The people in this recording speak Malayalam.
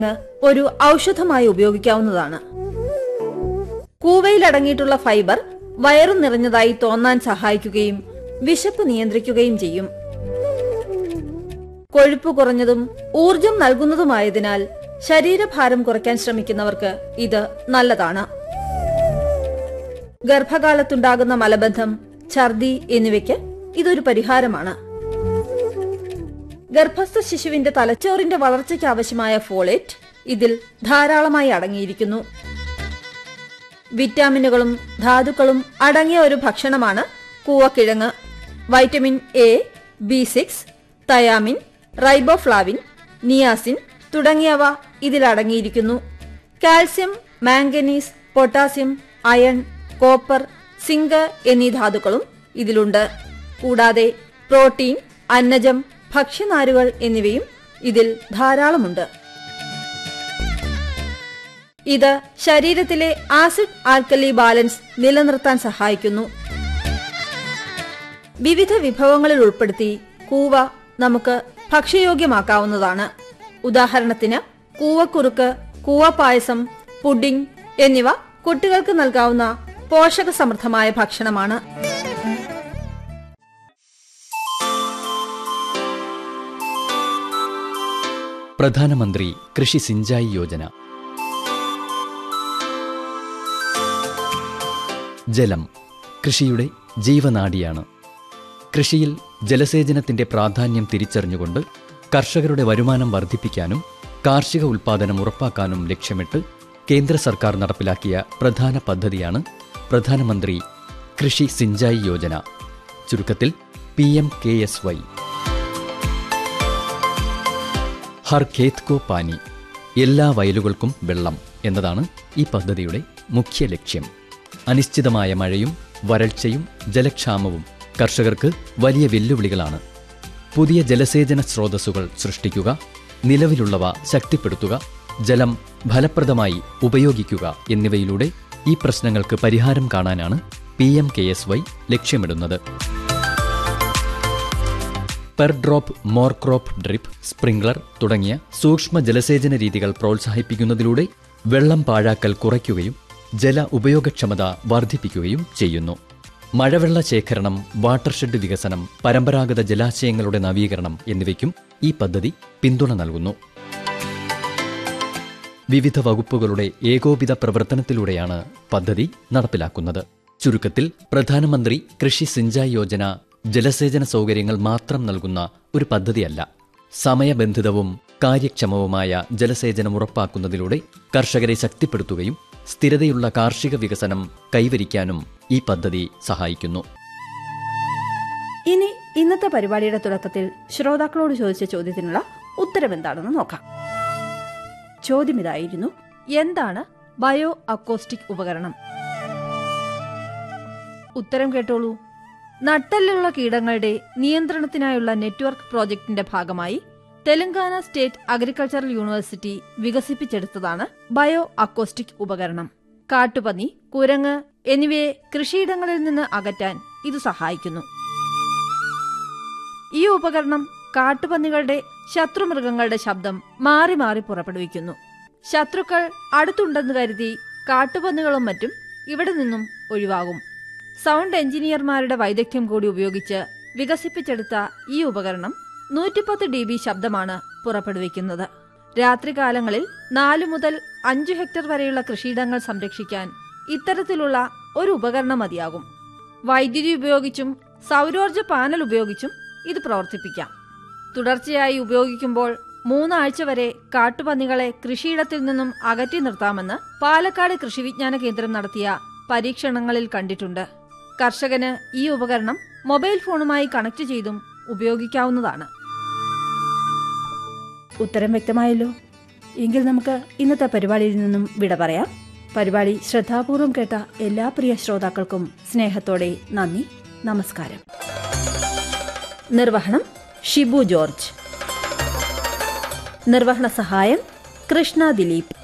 ഒരു ഔഷധമായി ഉപയോഗിക്കാവുന്നതാണ് കൂവയിൽ അടങ്ങിയിട്ടുള്ള ഫൈബർ വയറു നിറഞ്ഞതായി തോന്നാൻ സഹായിക്കുകയും വിശപ്പ് നിയന്ത്രിക്കുകയും ചെയ്യും കൊഴുപ്പ് കുറഞ്ഞതും ഊർജം നൽകുന്നതുമായതിനാൽ ശരീരഭാരം കുറയ്ക്കാൻ ശ്രമിക്കുന്നവർക്ക് ഇത് നല്ലതാണ് ഗർഭകാലത്തുണ്ടാകുന്ന മലബന്ധം ഛർദി എന്നിവയ്ക്ക് ഇതൊരു പരിഹാരമാണ് ഗർഭസ്ഥ ശിശുവിന്റെ തലച്ചോറിന്റെ വളർച്ചയ്ക്ക് ആവശ്യമായ ഫോളേറ്റ് ഇതിൽ ധാരാളമായി അടങ്ങിയിരിക്കുന്നു വിറ്റാമിനുകളും ധാതുക്കളും അടങ്ങിയ ഒരു ഭക്ഷണമാണ് കൂവക്കിഴങ്ങ് vitamin A B six thiamine riboflavin niacin തുടങ്ങിയവ ഇതിലടങ്ങിയിരിക്കുന്നു calcium manganese potassium iron copper zinc എന്നീ ധാതുക്കളും ഇതിലുണ്ട് കൂടാതെ പ്രോട്ടീൻ അന്നജം ഭക്ഷ്യനാരുകൾ എന്നിവയും ഇതിൽ ധാരാളമുണ്ട് ഇത് ശരീരത്തിലെ ആസിഡ് ആൽക്കലി ബാലൻസ് നിലനിർത്താൻ സഹായിക്കുന്നു വിവിധ വിഭവങ്ങളിൽ ഉൾപ്പെടുത്തി കൂവ നമുക്ക് ഭക്ഷ്യയോഗ്യമാക്കാവുന്നതാണ് ഉദാഹരണത്തിന് കൂവക്കുറുക്ക് കൂവ പായസം പുഡിംഗ് എന്നിവ കുട്ടികൾക്ക് നൽകാവുന്ന പോഷകസമൃദ്ധമായ ഭക്ഷണമാണ് പ്രധാനമന്ത്രി കൃഷി സിഞ്ചായി യോജന ജലം കൃഷിയുടെ ജീവനാഡിയാണ് കൃഷിയിൽ ജലസേചനത്തിന്റെ പ്രാധാന്യം തിരിച്ചറിഞ്ഞുകൊണ്ട് കർഷകരുടെ വരുമാനം വർദ്ധിപ്പിക്കാനും കാർഷിക ഉൽപ്പാദനം ഉറപ്പാക്കാനും ലക്ഷ്യമിട്ട് കേന്ദ്ര സർക്കാർ നടപ്പിലാക്കിയ പ്രധാന പദ്ധതിയാണ് പ്രധാനമന്ത്രി കൃഷി സിഞ്ചായി യോജന ചുരുക്കത്തിൽ P M K S Y ഹർ ഖേത് കോ പാനി എല്ലാ വയലുകൾക്കും വെള്ളം എന്നതാണ് ഈ പദ്ധതിയുടെ മുഖ്യ ലക്ഷ്യം അനിശ്ചിതമായ മഴയും വരൾച്ചയും ജലക്ഷാമവും കർഷകർക്ക് വലിയ വെല്ലുവിളികളാണ് പുതിയ ജലസേചന സ്രോതസ്സുകൾ സൃഷ്ടിക്കുക നിലവിലുള്ളവ ശക്തിപ്പെടുത്തുക ജലം ഫലപ്രദമായി ഉപയോഗിക്കുക എന്നിവയിലൂടെ ഈ പ്രശ്നങ്ങൾക്ക് പരിഹാരം കാണാനാണ് P M K S Y ലക്ഷ്യമിടുന്നത് per drop more crop drip sprinkler തുടങ്ങിയ സൂക്ഷ്മ ജലസേചന രീതികൾ പ്രോത്സാഹിപ്പിക്കുന്നതിലൂടെ വെള്ളം പാഴാക്കൽ കുറയ്ക്കുകയും ജല ഉപയോഗക്ഷമത വർദ്ധിപ്പിക്കുകയും ചെയ്യുന്നു മഴവെള്ള ശേഖരണം വാട്ടർഷെഡ് വികസനം പരമ്പരാഗത ജലാശയങ്ങളുടെ നവീകരണം എന്നിവയ്ക്കും ഈ പദ്ധതി പിന്തുണ നൽകുന്നു വിവിധ വകുപ്പുകളുടെ ഏകോപിത പ്രവർത്തനത്തിലൂടെയാണ് പദ്ധതി നടപ്പിലാക്കുന്നത് ചുരുക്കത്തിൽ പ്രധാനമന്ത്രി കൃഷി സിഞ്ചായ് യോജന ജലസേചന സൗകര്യങ്ങൾ മാത്രം നൽകുന്ന ഒരു പദ്ധതിയല്ല സമയബന്ധിതവും കാര്യക്ഷമവുമായ ജലസേചനം ഉറപ്പാക്കുന്നതിലൂടെ കർഷകരെ ശക്തിപ്പെടുത്തുകയും സ്ഥിരതയുള്ള കാർഷിക വികസനം കൈവരിക്കാനും ഈ പദ്ധതി സഹായിക്കുന്നു ഇനി ഇന്നത്തെ പരിപാടിയുടെ തുടക്കത്തിൽ ശ്രോതാക്കളോട് ചോദിച്ച ചോദ്യത്തിനുള്ള ഉത്തരം എന്താണെന്ന് നോക്കാം ചോദ്യം ഇതായിരുന്നു എന്താണ് ബയോ അക്കോസ്റ്റിക് ഉപകരണം ഉത്തരം കേട്ടോളൂ നട്ടെല്ലുള്ള കീടങ്ങളുടെ നിയന്ത്രണത്തിനായുള്ള നെറ്റ്വർക്ക് പ്രോജക്ടിന്റെ ഭാഗമായി തെലങ്കാന സ്റ്റേറ്റ് അഗ്രികൾച്ചറൽ യൂണിവേഴ്സിറ്റി വികസിപ്പിച്ചെടുത്തതാണ് ബയോ അക്കോസ്റ്റിക് ഉപകരണം കാട്ടുപന്നി കുരങ്ങ് എന്നിവയെ കൃഷിയിടങ്ങളിൽ നിന്ന് അകറ്റാൻ ഇത് സഹായിക്കുന്നു ഈ ഉപകരണം കാട്ടുപന്നികളുടെ ശത്രുമൃഗങ്ങളുടെ ശബ്ദം മാറി മാറി പുറപ്പെടുവിക്കുന്നു ശത്രുക്കൾ അടുത്തുണ്ടെന്ന് കരുതി കാട്ടുപന്നികളും മറ്റും ഇവിടെ നിന്നും ഒഴിവാകും സൗണ്ട് എഞ്ചിനീയർമാരുടെ വൈദഗ്ധ്യം കൂടി ഉപയോഗിച്ച് വികസിപ്പിച്ചെടുത്ത ഈ ഉപകരണം നൂറ്റിപ്പത്ത് ഡി ബി ശബ്ദമാണ് പുറപ്പെടുവിക്കുന്നത് രാത്രികാലങ്ങളിൽ നാലു മുതൽ അഞ്ചു ഹെക്ടർ വരെയുള്ള കൃഷിയിടങ്ങൾ സംരക്ഷിക്കാൻ ഇത്തരത്തിലുള്ള ഒരു ഉപകരണം മതിയാകും വൈദ്യുതി ഉപയോഗിച്ചും സൗരോർജ പാനൽ ഉപയോഗിച്ചും ഇത് പ്രവർത്തിപ്പിക്കാം തുടർച്ചയായി ഉപയോഗിക്കുമ്പോൾ മൂന്നാഴ്ച വരെ കാട്ടുപന്നികളെ കൃഷിയിടത്തിൽ നിന്നും അകറ്റി നിർത്താമെന്ന് പാലക്കാട് കൃഷി വിജ്ഞാന കേന്ദ്രം നടത്തിയ പരീക്ഷണങ്ങളിൽ കണ്ടിട്ടുണ്ട് കർഷകന് ഈ ഉപകരണം മൊബൈൽ ഫോണുമായി കണക്ട് ചെയ്തും ഉപയോഗിക്കാവുന്നതാണ് ഉത്തരം വ്യക്തമായല്ലോ എങ്കിൽ നമുക്ക് ഇന്നത്തെ പരിപാടിയിൽ നിന്നും വിട പറയാം പരിപാടി ശ്രദ്ധാപൂർവം കേട്ട എല്ലാ പ്രിയ ശ്രോതാക്കൾക്കും സ്നേഹത്തോടെ നന്ദി നമസ്കാരം നിർവഹണം ഷിബു ജോർജ് നിർവഹണ സഹായം കൃഷ്ണ ദിലീപ്